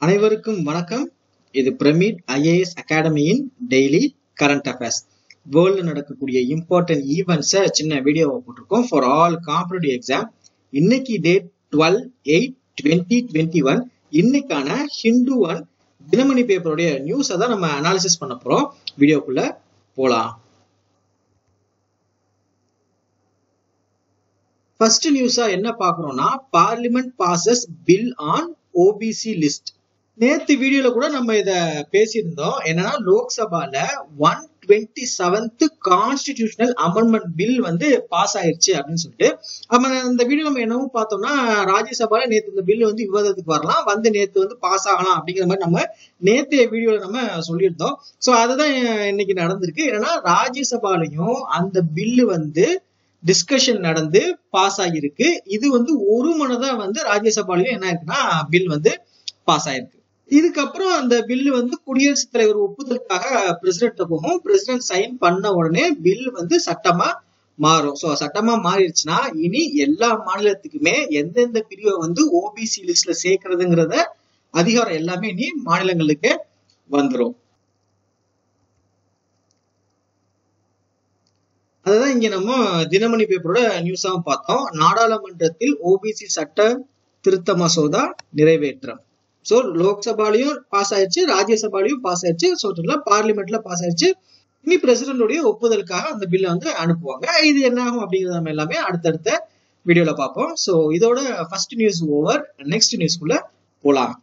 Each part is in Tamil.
அனைவருக்கும் வணக்கம் இது பிரமிட் ஐஏஎஸ் அகாடமியின் டெய்லி கரண்ட் அஃபேர்ஸ் வேர்ல்டு நடக்கக்கூடிய இம்பார்ட்டன்ட் ஈவெண்ட்ஸை சின்ன வீடியோவை போட்டிருக்கோம் ஃபார் ஆல் காம்படிட்டிவ் எக்ஸாம் இன்னைக்கு date twelve eight twenty twenty one இன்னைக்கான ஹிந்து ஒன் தினமணி பேப்பருடைய நியூஸை தான் நம்ம அனாலிசிஸ் பண்ண போறோம் வீடியோக்குள்ள போலாம் ஃபர்ஸ்ட் நியூஸா என்ன பார்க்கறோம்னா parliament passes bill on OBC list நேத்து வீடியோல கூட நம்ம இத பேசியிருந்தோம் என்னன்னா லோக்சபால one twenty seventh constitutional amendment bill வந்து பாஸ் ஆயிருச்சு அப்படின்னு சொல்லிட்டு நம்ம இந்த வீடியோ நம்ம என்னவும் பார்த்தோம்னா ராஜ்யசபால நேத்து இந்த பில் வந்து விவாதத்துக்கு வரலாம் வந்து நேத்து வந்து பாஸ் ஆகலாம் அப்படிங்கிற மாதிரி நம்ம நேத்தைய வீடியோல நம்ம சொல்லியிருந்தோம் ஸோ அதுதான் இன்னைக்கு நடந்திருக்கு என்னன்னா ராஜ்யசபாலையும் அந்த பில்லு வந்து டிஸ்கஷன் நடந்து பாஸ் ஆகியிருக்கு இது வந்து ஒரு மனதா வந்து ராஜ்யசபாலையும் என்ன இருக்குன்னா பில் வந்து பாஸ் ஆயிருக்கு இதுக்கப்புறம் அந்த பில் வந்து குடியரசுத் தலைவர் ஒப்புதலுக்காக பிரசிடென்ட் போகும் பிரசிடென்ட் சைன் பண்ண உடனே பில் வந்து சட்டமா மாறும் ஸோ சட்டமா மாறிடுச்சுன்னா இனி எல்லா மாநிலத்துக்குமே எந்தெந்த பிரிவை வந்து ஓபிசி லிஸ்ட்ல சேர்க்கறதுங்கிறத அதிகாரம் எல்லாமே இனி மாநிலங்களுக்கு வந்துடும் அதுதான் இங்க நம்ம தினமணி பேப்பரோட நியூஸாவும் பார்த்தோம் நாடாளுமன்றத்தில் ஓபிசி சட்ட திருத்த மசோதா நிறைவேற்றம் ஸோ லோக்சபாலையும் பாஸ் ஆயிடுச்சு ராஜ்யசபாலையும் பாஸ் ஆயிடுச்சு ஸோ பார்லிமெண்ட்ல பாஸ் ஆயிடுச்சு இனி பிரசிடண்டோடைய ஒப்புதலுக்காக அந்த பில்லை வந்து அனுப்புவாங்க இது என்ன ஆகும் அப்படிங்கிறது நம்ம எல்லாமே அடுத்தடுத்த வீடியோல பார்ப்போம் ஸோ இதோட ஃபர்ஸ்ட் நியூஸ் ஓவர் நெக்ஸ்ட் நியூஸ்க்குள்ள போலாம்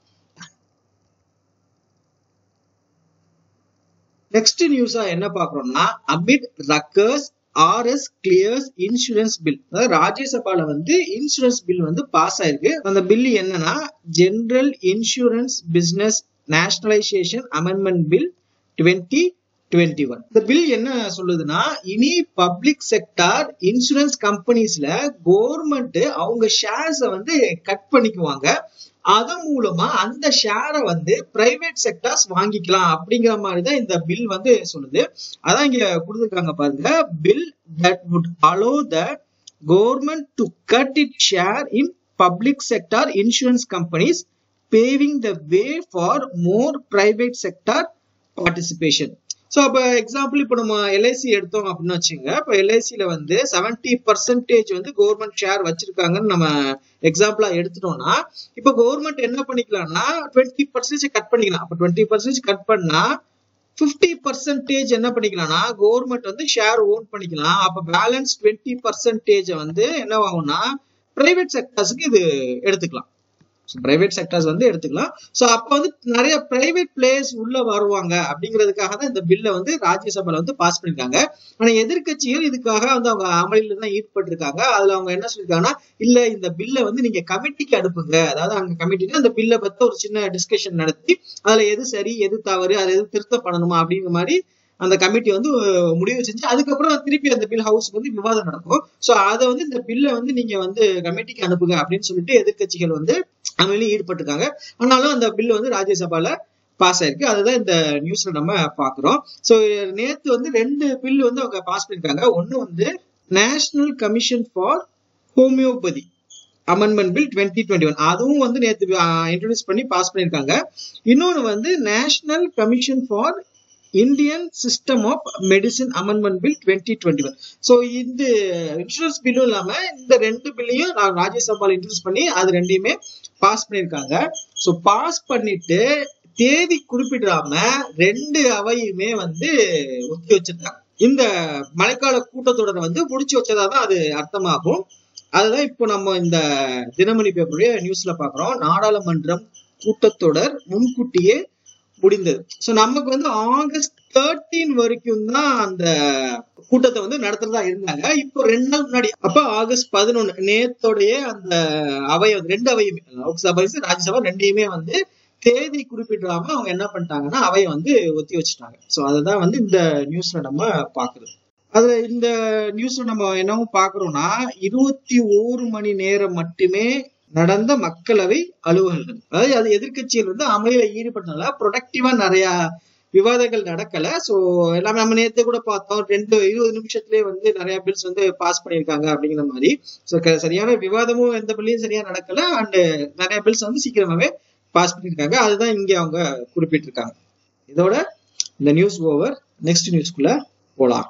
நெக்ஸ்ட் நியூஸா என்ன பாக்குறோம்னா amid ruckus RS clears insurance bill அதாவது ராஜ்யசபால வந்து இன்சூரன்ஸ் பில் வந்து பாஸ் ஆயிருக்கு அந்த பில் என்னன்னா general insurance business nationalisation amendment bill twenty twenty one இந்த பில் என்ன சொல்லுதுன்னா இனி பப்ளிக் செக்டார் இன்சூரன்ஸ் கம்பெனிஸ்ல கவர்மெண்ட் அவங்க ஷேர்ஸ வந்து கட் பண்ணிக்குவாங்க அதன் மூலமா அந்த ஷேரை வந்து பிரைவேட் செக்டார்ஸ் வாங்கிக்கலாம் அப்படிங்கிற மாதிரி தான் இந்த பில் வந்து சொல்லுது அதான் இங்க கொடுத்துருக்காங்க பாருங்க bill that would allow the government to cut its share in public sector insurance companies paving the way for more private sector participation so அப்போ எக்ஸாம்பிள் இப்போ நம்ம எல்ஐசி எடுத்தோம் அப்படின்னு வச்சுங்க இப்போ எல்ஐசியில் வந்து செவன்டி பர்சன்டேஜ் வந்து கவர்மெண்ட் ஷேர் வச்சிருக்காங்கன்னு நம்ம எக்ஸாம்பிளா எடுத்துட்டோம்னா இப்போ கவர்மெண்ட் என்ன பண்ணிக்கலாம்னா டுவெண்ட்டி பர்சன்டேஜ் கட் பண்ணிக்கலாம் அப்போ டுவெண்ட்டி பர்சன்டேஜ் கட் பண்ணா ஃபிஃப்டி பர்சன்டேஜ் என்ன பண்ணிக்கலாம்னா கவர்மெண்ட் வந்து ஷேர் ஓன் பண்ணிக்கலாம் அப்போ பேலன்ஸ் டுவெண்ட்டி பர்சன்டேஜை வந்து என்ன ஆகும்னா பிரைவேட் செக்டர்ஸுக்கு இது எடுத்துக்கலாம் பிரைவேட் செக்டர்ஸ் வந்து எடுத்துக்கலாம் ஸோ அப்போ வந்து நிறைய பிரைவேட் பிளேயர்ஸ் உள்ள வருவாங்க அப்படிங்கிறதுக்காக தான் இந்த பில்லை வந்து ராஜ்யசபால வந்து பாஸ் பண்ணிருக்காங்க ஆனா எதிர்கட்சிகள் இதுக்காக வந்து அவங்க அமளியில தான் ஈடுபட்டிருக்காங்க அதுல அவங்க என்ன சொல்லியிருக்காங்கன்னா இல்ல இந்த பில்லை வந்து நீங்க கமிட்டிக்கு அனுப்புங்க அதாவது அங்க கமிட்டினா அந்த பில்லை பத்தி ஒரு சின்ன டிஸ்கஷன் நடத்தி அதுல எது சரி எது தவறு அதை எது திருத்தம் பண்ணணுமா அப்படிங்கிற மாதிரி அந்த கமிட்டி வந்து முடிவு செஞ்சு அதுக்கப்புறம் திருப்பி அந்த பில் ஹவுஸ்க்கு வந்து விவாதம் நடக்கும் ஸோ அதை வந்து இந்த பில்லை வந்து நீங்க வந்து கமிட்டிக்கு அனுப்புங்க அப்படின்னு சொல்லிட்டு எதிர்கட்சிகள் வந்து அமளியில் ஈடுபட்டிருக்காங்க ஆனாலும் அந்த பில் வந்து ராஜ்யசபால பாஸ் ஆயிருக்கு அதுதான் இந்த நியூஸ்ல நம்ம பாக்குறோம் ஸோ நேத்து வந்து ரெண்டு பில் வந்து அவங்க பாஸ் பண்ணிருக்காங்க ஒன்னு வந்து national commission for homoeopathy amendment bill twenty twenty one அதுவும் வந்து நேற்று இன்ட்ரடியூஸ் பண்ணி பாஸ் பண்ணியிருக்காங்க இன்னொன்று வந்து national commission for Indian system of medicine amendment bill twenty twenty one so இந்த இன்சூரன்ஸ் பில்லும் இல்லாம இந்த ரெண்டு பில்லையும் நான் ராஜ்யசபால இன்ட்ரடியூஸ் பண்ணி அது ரெண்டையுமே பாஸ் பண்ணியிருக்காங்க ஸோ பாஸ் பண்ணிட்டு தேதி குறிப்பிடாம ரெண்டு அவையுமே வந்து ஒத்தி வச்சிருக்காங்க இந்த மழைக்கால கூட்டத்தொடரை வந்து முடிச்சு வச்சதா தான் அது அர்த்தமாகும் அதுதான் இப்போ நம்ம இந்த தினமணி பேப்பருடைய நியூஸ்ல பாக்குறோம் நாடாளுமன்றம் கூட்டத்தொடர் முன்கூட்டியே முடிந்தது ஸோ நமக்கு வந்து ஆகஸ்ட் தேர்ட்டீன் வரைக்கும் தான் அந்த கூட்டத்தை வந்து நடத்துறதா இருந்தாங்க இப்போ ரெண்டு நாள் முன்னாடி அப்ப ஆகஸ்ட் பதினொன்னு நேத்தோடைய அந்த அவை ரெண்டு அவையுமே லோக்சபா ராஜ்யசபா ரெண்டையுமே வந்து தேதி குறிப்பிடாம அவங்க என்ன பண்ணிட்டாங்கன்னா அவையை வந்து ஒத்தி வச்சுட்டாங்க ஸோ அதுதான் வந்து இந்த நியூஸ்ல நம்ம பாக்குறது அதுல இந்த நியூஸ்ல நம்ம என்னவும் பாக்குறோம்னா இருபத்தி ஓரு மணி நேரம் மட்டுமே நடந்த மக்களவை அலுவல்கள் அதாவது அது எதிர்கட்சிகள் வந்து அமளியில ஈடுபட்டனால ப்ரொடக்டிவா நிறைய விவாதங்கள் நடக்கல சோ எல்லாமே நம்ம நேத்து கூட பார்த்தோம் ரெண்டு இருபது நிமிஷத்துலயே வந்து நிறைய பில்ஸ் வந்து பாஸ் பண்ணியிருக்காங்க அப்படிங்கிற மாதிரி ஸோ சரியான விவாதமும் எந்த பில்லையும் சரியா நடக்கல அண்ட் நிறைய பில்ஸ் வந்து சீக்கிரமாவே பாஸ் பண்ணியிருக்காங்க அதுதான் இங்க அவங்க குறிப்பிட்டிருக்காங்க இதோட இந்த நியூஸ் ஓவர் நெக்ஸ்ட் நியூஸ்க்குள்ள போலாம்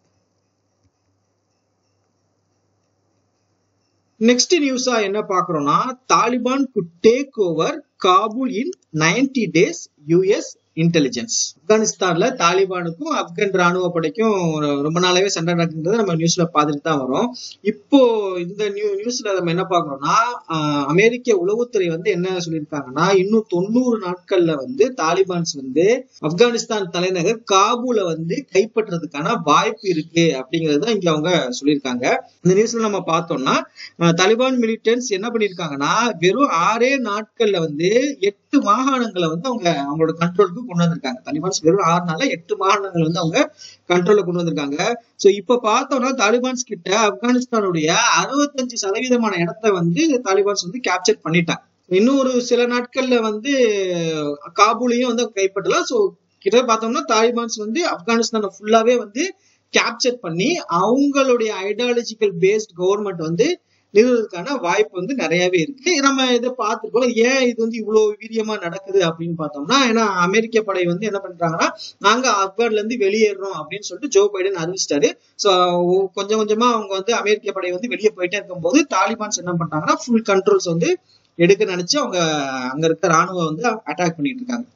நெக்ஸ்ட் நியூஸா என்ன பாக்குறோம்னா Taliban could take over Kabul in ninety days US intelligence ஆப்கானிஸ்தான்ல தாலிபானுக்கும் ஆப்கான் ராணுவ படைக்கும் ரொம்ப நாளாவே சண்டை நடக்குன்றதை நம்ம நியூஸ்ல பார்த்துட்டு தான் வரோம் இப்போ இந்த நியூ நியூஸ்ல நம்ம என்ன பாக்குறோம்னா அமெரிக்க உளவுத்துறை வந்து என்ன சொல்லியிருக்காங்கன்னா இன்னும் தொண்ணூறு நாட்கள்ல வந்து தாலிபான்ஸ் வந்து ஆப்கானிஸ்தான் தலைநகர் காபூல வந்து கைப்பற்றுறதுக்கான வாய்ப்பு இருக்கு அப்படிங்கறது தான் இங்க அவங்க சொல்லியிருக்காங்க இந்த நியூஸ்ல நம்ம பார்த்தோம்னா தாலிபான் மிலிட்டன்ஸ் என்ன பண்ணிருக்காங்கன்னா வெறும் ஆறே நாட்கள்ல வந்து எட்டு மாகாணங்களை வந்து அவங்க அவங்களோட கண்ட்ரோலுக்கு கொண்டு வந்திருக்காங்க தாலிபான்ஸ் வெறும் ஆறு நாள்ல எட்டு மாகாணங்கள் வந்து அவங்க கண்ட்ரோல்ல கொண்டு வந்திருக்காங்க சோ இப்ப பார்த்தோம்னா தாலிபான்ஸ் கிட்ட ஆப்கானிஸ்தானுடைய அறுபத்தஞ்சு சதவீதமான இடத்த வந்து தாலிபான்ஸ் வந்து கேப்சர் பண்ணிட்டாங்க இன்னும் ஒரு சில நாட்கள்ல வந்து காபூலையும் வந்து கைப்பற்றலாம் சோ கிட்ட பார்த்தோம்னா தாலிபான்ஸ் வந்து ஆப்கானிஸ்தானை ஃபுல்லாவே வந்து கேப்சர் பண்ணி அவங்களுடைய ஐடியாலஜிக்கல் பேஸ்ட் கவர்மெண்ட் வந்து நிறுவனத்துக்கான வாய்ப்பு வந்து நிறையவே இருக்கு நம்ம இதை பார்த்துருக்கோம் ஏன் இது வந்து இவ்வளவு வீரியமா நடக்குது அப்படின்னு பார்த்தோம்னா ஏன்னா அமெரிக்க படை வந்து என்ன பண்றாங்கன்னா நாங்க ஆப்கான்ல இருந்து வெளியேறோம் அப்படின்னு சொல்லிட்டு ஜோ பைடன் அறிவிச்சிட்டாரு சோ கொஞ்சம் கொஞ்சமா அவங்க வந்து அமெரிக்க படை வந்து வெளியே போயிட்டே இருக்கும்போது தாலிபான்ஸ் என்ன பண்றாங்கன்னா ஃபுல் கண்ட்ரோல்ஸ் வந்து எடுக்க நினைச்சு அவங்க அங்க இருக்க ராணுவம் வந்து அட்டாக் பண்ணிட்டு இருக்காங்க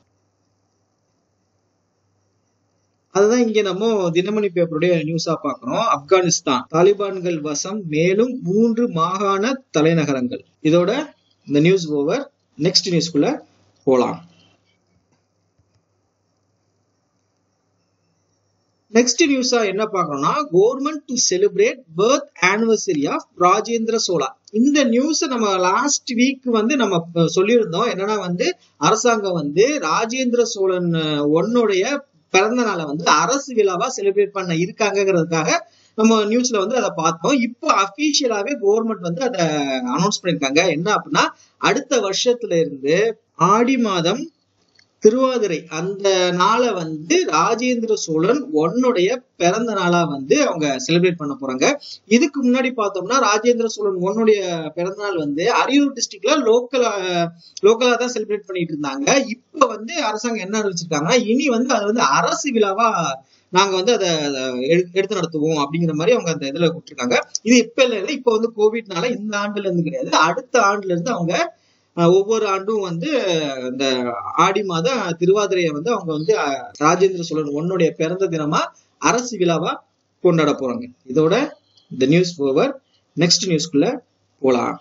அதுதான் இங்க நம்ம தினமணி பேப்பருடைய நியூஸா பாக்குறோம் ஆப்கானிஸ்தான் தாலிபான்கள் வசம் மேலும் மூன்று மாகாண தலைநகரங்கள் இதோட இந்த நியூஸ் ஓவர் நெக்ஸ்ட் நியூஸ்க்குள்ள போலாம் நெக்ஸ்ட் நியூஸா என்ன பாக்குறோம்னா government to celebrate birth anniversary of Rajendra Chola இந்த நியூஸ் நம்ம லாஸ்ட் வீக் வந்து நம்ம சொல்லியிருந்தோம் என்னன்னா வந்து அரசாங்கம் வந்து ராஜேந்திர சோழன் ஒன்னுடைய பிறந்த நாளை வந்து அரசு விழாவா செலிப்ரேட் பண்ண இருக்காங்கிறதுக்காக நம்ம நியூஸ்ல வந்து அதை பார்த்தோம் இப்போ அபிஷியலாவே கவர்மெண்ட் வந்து அதை அனௌன்ஸ் பண்ணிருக்காங்க என்ன அப்படின்னா அடுத்த வருஷத்துல இருந்து ஆடி மாதம் திருவாதிரை அந்த நாளை வந்து ராஜேந்திர சோழன் ஒன்னுடைய பிறந்த நாளா வந்து அவங்க செலிப்ரேட் பண்ண போறாங்க இதுக்கு முன்னாடி பார்த்தோம்னா ராஜேந்திர சோழன் ஒன்னுடைய பிறந்த நாள் வந்து அரியலூர் டிஸ்ட்ரிக்ட்ல லோக்கல் லோக்கலா தான் செலிப்ரேட் பண்ணிட்டு இருந்தாங்க இப்ப வந்து அரசாங்கம் என்ன அறிவிச்சிருக்காங்கன்னா இனி வந்து அது வந்து அரசு விழாவா நாங்க வந்து அதை எடுத்து நடத்துவோம் அப்படிங்கிற மாதிரி அவங்க அந்த இதுல கொடுத்துருக்காங்க இது இப்ப இல்ல இப்ப வந்து கோவிட்னால இந்த ஆண்டுல இருந்து கிடையாது அடுத்த ஆண்டுல இருந்து அவங்க ஒவ்வொரு ஆண்டும் வந்து இந்த ஆடி மாத திருவாதிரையை வந்து அவங்க வந்து ராஜேந்திர சோழன் ஒன்னுடைய பிறந்த தினமா அரசு விழாவா கொண்டாட போறாங்க இதோட இந்த நியூஸ் ஓவர் நெக்ஸ்ட் நியூஸ்க்குள்ள போலாம்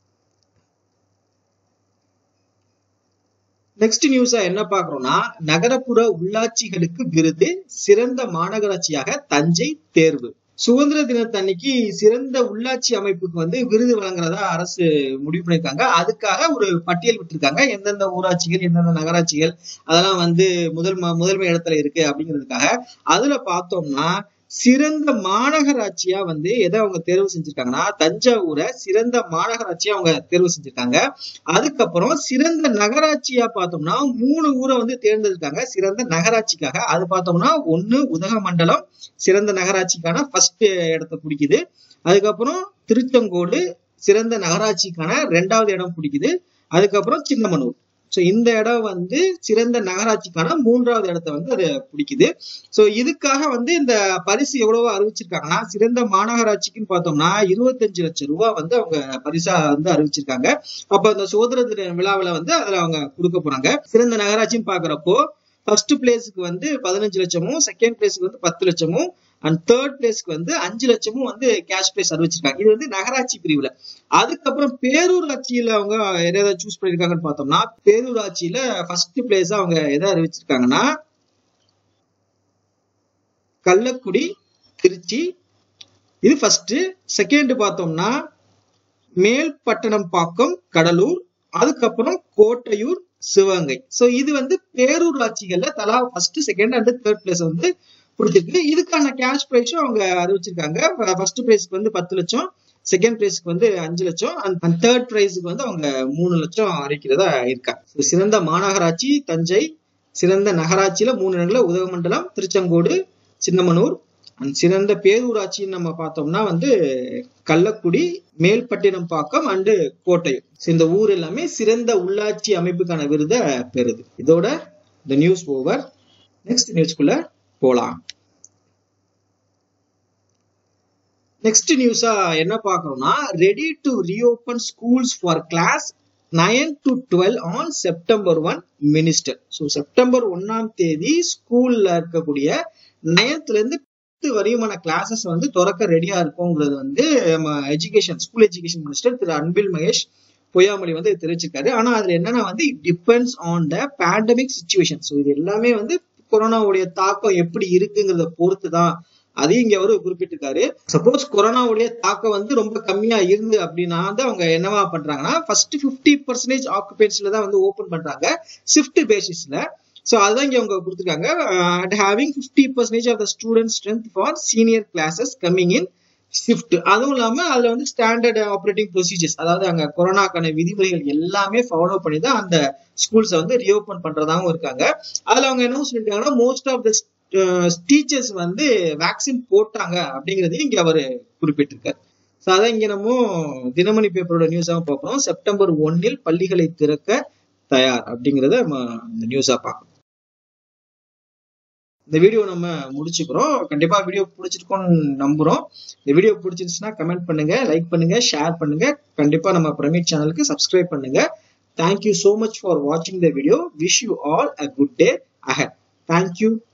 நெக்ஸ்ட் நியூஸா என்ன பாக்குறோம்னா நகரப்புற உள்ளாட்சிகளுக்கு விருது சிறந்த மாநகராட்சியாக தஞ்சை தேர்வு சுதந்திர தினத்தன்னைக்கு சிறந்த உள்ளாட்சி அமைப்புக்கு வந்து விருது வழங்குறதா அரசு முடிவு பண்ணிருக்காங்க அதுக்காக ஒரு பட்டியல் விட்டுருக்காங்க எந்தெந்த ஊராட்சிகள் எந்தெந்த நகராட்சிகள் அதெல்லாம் வந்து முதல் முதன்மை இடத்துல இருக்கு அப்படிங்கிறதுக்காக அதுல பார்த்தோம்னா சிறந்த மாநகராட்சியா வந்து எதை அவங்க தேர்வு செஞ்சிருக்காங்கன்னா தஞ்சாவூரை சிறந்த மாநகராட்சியா அவங்க தேர்வு செஞ்சிருக்காங்க அதுக்கப்புறம் சிறந்த நகராட்சியா பார்த்தோம்னா மூணு ஊரை வந்து தேர்ந்தெடுத்தாங்க சிறந்த நகராட்சிக்காக அது பார்த்தோம்னா ஒண்ணு உதகமண்டலம் சிறந்த நகராட்சிக்கான ஃபர்ஸ்ட் இடத்த பிடிக்குது அதுக்கப்புறம் திருச்செங்கோடு சிறந்த நகராட்சிக்கான ரெண்டாவது இடம் பிடிக்குது அதுக்கப்புறம் சின்னமனூர் சோ இந்த இடம் வந்து சிறந்த நகராட்சிக்கான மூன்றாவது இடத்த வந்து அது பிடிக்குது சோ இதுக்காக வந்து இந்த பரிசு எவ்வளவோ அறிவிச்சிருக்காங்கன்னா சிறந்த மாநகராட்சிக்குன்னு பார்த்தோம்னா இருபத்தஞ்சு லட்சம் ரூபாய் வந்து அவங்க பரிசா வந்து அறிவிச்சிருக்காங்க அப்ப அந்த சுதந்திர தின விழாவில வந்து அதுல அவங்க கொடுக்க போறாங்க சிறந்த நகராட்சின்னு பாக்குறப்போ ஃபர்ஸ்ட் பிளேஸுக்கு வந்து பதினஞ்சு லட்சமும் செகண்ட் பிளேஸ்க்கு வந்து பத்து லட்சமும் அண்ட் தேர்ட் பிளேஸ்க்கு வந்து அஞ்சு லட்சமும் வந்து கேஷ் பிரைஸ் அறிவிச்சிருக்காங்க இது வந்து நகராட்சி பிரிவுல அதுக்கப்புறம் பேரூராட்சியில அவங்க எதை சூஸ் பண்ணிருக்காங்கன்னு பார்த்தோம்னா பேரூராட்சியில ஃபர்ஸ்ட் பிளேஸ் அவங்க எதை அறிவிச்சிருக்காங்கன்னா கள்ளக்குடி திருச்சி இது ஃபர்ஸ்ட் செகண்ட் பார்த்தோம்னா மேல்பட்டணம் பாக்கம் கடலூர் அதுக்கப்புறம் கோட்டையூர் சிவகங்கை சோ இது வந்து பேரூராட்சிகள்ல தலா first second and third place வந்து கொடுத்துருக்கு இதுக்கான கேஷ் பிரைஸும் அவங்க அறிவிச்சிருக்காங்க ஃபர்ஸ்ட் பிரைஸ்க்கு வந்து பத்து லட்சம் செகண்ட் பிரைஸ்க்கு வந்து அஞ்சு லட்சம் அண்ட் தேர்ட் பிரைஸுக்கு வந்து அவங்க மூணு லட்சம் அறிக்கிறதா இருக்காங்க சிறந்த மாநகராட்சி தஞ்சை சிறந்த நகராட்சியில மூணு இடங்கள்ல உதகமண்டலம் திருச்செங்கோடு சின்னமனூர் And சிறந்த பேரூராட்சின்னு நம்ம பார்த்தோம்னா வந்து கள்ளக்குடி மேல்பட்டினம்பாக்கம் அண்டு கோட்டையம் So, இந்த ஊர் எல்லாமே சிறந்த உள்ளாட்சி அமைப்புக்கான விருதை பெறுது இதோட இந்த நியூஸ் ஓவர் நெக்ஸ்ட் நியூஸ்க்குள்ள போலாம் நெக்ஸ்ட் நியூஸா என்ன பார்க்கறோம்னா ready to reopen schools for class nine to twelve on September one minister so September ஒன்னாம் தேதி ஸ்கூல்ல இருக்கக்கூடிய நயன்த்ல இருந்து பத்து வரையுமான கிளாஸஸ் வந்து திறக்க ரெடியா இருக்குங்கிறது வந்து நம்ம education school education minister Thiru Anbil Mahesh Poyyamozhi வந்து தெரிவிச்சிருக்காரு ஆனா அதுல என்னன்னா வந்து it depends on the pandemic situation so இது எல்லாமே வந்து கொரோனாவுடைய தாக்கம் எப்படி இருக்குங்கிறத பொறுத்து தான் அதையும் இங்க அவரு குறிப்பிட்டிருக்காரு சப்போஸ் கொரோனாவுடைய தாக்கம் வந்து ரொம்ப கம்மியா இருந்து அப்படின்னா வந்து அவங்க என்னவா பண்றாங்கன்னா ஃபர்ஸ்ட் பிப்டி பர்சன்டேஜ் ஆக்குபென்சில தான் வந்து ஓபன் பண்றாங்க ஷிஃப்ட் பேசிஸ்ல ஸோ அதுதான் இங்க அவங்க கொடுத்துருக்காங்க at having fifty percentage of the student strength for senior classes coming in shift அதுவும் இல்லாம அதுல வந்து ஸ்டாண்டர்ட் ஆப்ரேட்டிங் ப்ரொசீஜர்ஸ் அதாவது அங்க கொரோனாக்கான விதிமுறைகள் எல்லாமே ஃபாலோ பண்ணி தான் அந்த ஸ்கூல்ஸை வந்து ரீஓபன் பண்றதாகவும் இருக்காங்க அதுல அவங்க என்ன சொல்லியிருக்காங்கன்னா மோஸ்ட் ஆஃப் த டீச்சர்ஸ் வந்து வேக்சின் போட்டாங்க அப்படிங்கறதையும் இங்க அவர் குறிப்பிட்டிருக்காரு ஸோ அதான் இங்க நம்ம தினமணி பேப்பரோட நியூஸாக பார்க்குறோம் செப்டம்பர் ஒன்னில் பள்ளிகளை திறக்க தயார் அப்படிங்கிறத நம்ம இந்த நியூஸா பார்க்கணும் இந்த வீடியோ நம்ம முடிச்சுக்கிறோம் கண்டிப்பா வீடியோ பிடிச்சிருக்கோம்னு நம்புறோம் இந்த வீடியோ பிடிச்சிருந்துச்சுன்னா கமெண்ட் பண்ணுங்க லைக் பண்ணுங்க ஷேர் பண்ணுங்க கண்டிப்பா நம்ம பிரமிட் சேனலுக்கு சப்ஸ்கிரைப் பண்ணுங்க தேங்க்யூ so மச் ஃபார் வாட்சிங் the video wish you all a good day ahead thank you